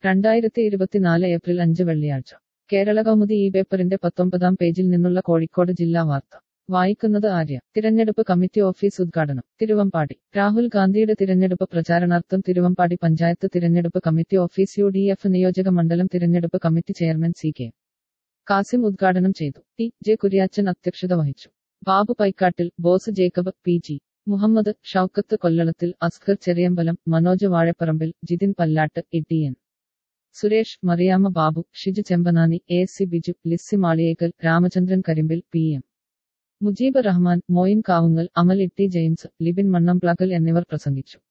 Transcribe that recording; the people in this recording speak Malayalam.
രണ്ടായിരത്തി ഇരുപത്തിനാല് ഏപ്രിൽ അഞ്ച് വെള്ളിയാഴ്ച കേരള കൗമുദി ഈ പേപ്പറിന്റെ പത്തൊമ്പതാം പേജിൽ നിന്നുള്ള കോഴിക്കോട് ജില്ലാ വാർത്ത വായിക്കുന്നത് ആര്യ തിരഞ്ഞെടുപ്പ് കമ്മിറ്റി ഓഫീസ് ഉദ്ഘാടനം തിരുവമ്പാടി രാഹുൽ ഗാന്ധിയുടെ തിരഞ്ഞെടുപ്പ് പ്രചാരണാർത്ഥം തിരുവമ്പാടി പഞ്ചായത്ത് തിരഞ്ഞെടുപ്പ് committee office U D F നിയോജക മണ്ഡലം തിരഞ്ഞെടുപ്പ് committee chairman C K Kasim ഉദ്ഘാടനം ചെയ്തു ടി ജെ കുര്യാച്ചൻ അധ്യക്ഷത വഹിച്ചു Babu Paikkattil Bose Jacob P G Muhammad Shoukath Kollalathil Askar Cheriyambalam Manoj Vazhaparambil Jithin Pallatt E N Suresh Mariyamma Babu Shiju Chembanani A C Biju Lissy Maliyekkal Ramachandran Karimbil P M Mujeeb Rahman Moin Kavungal Amal Itty James Libin Mannamplackal എന്നിവർ പ്രസംഗിച്ചു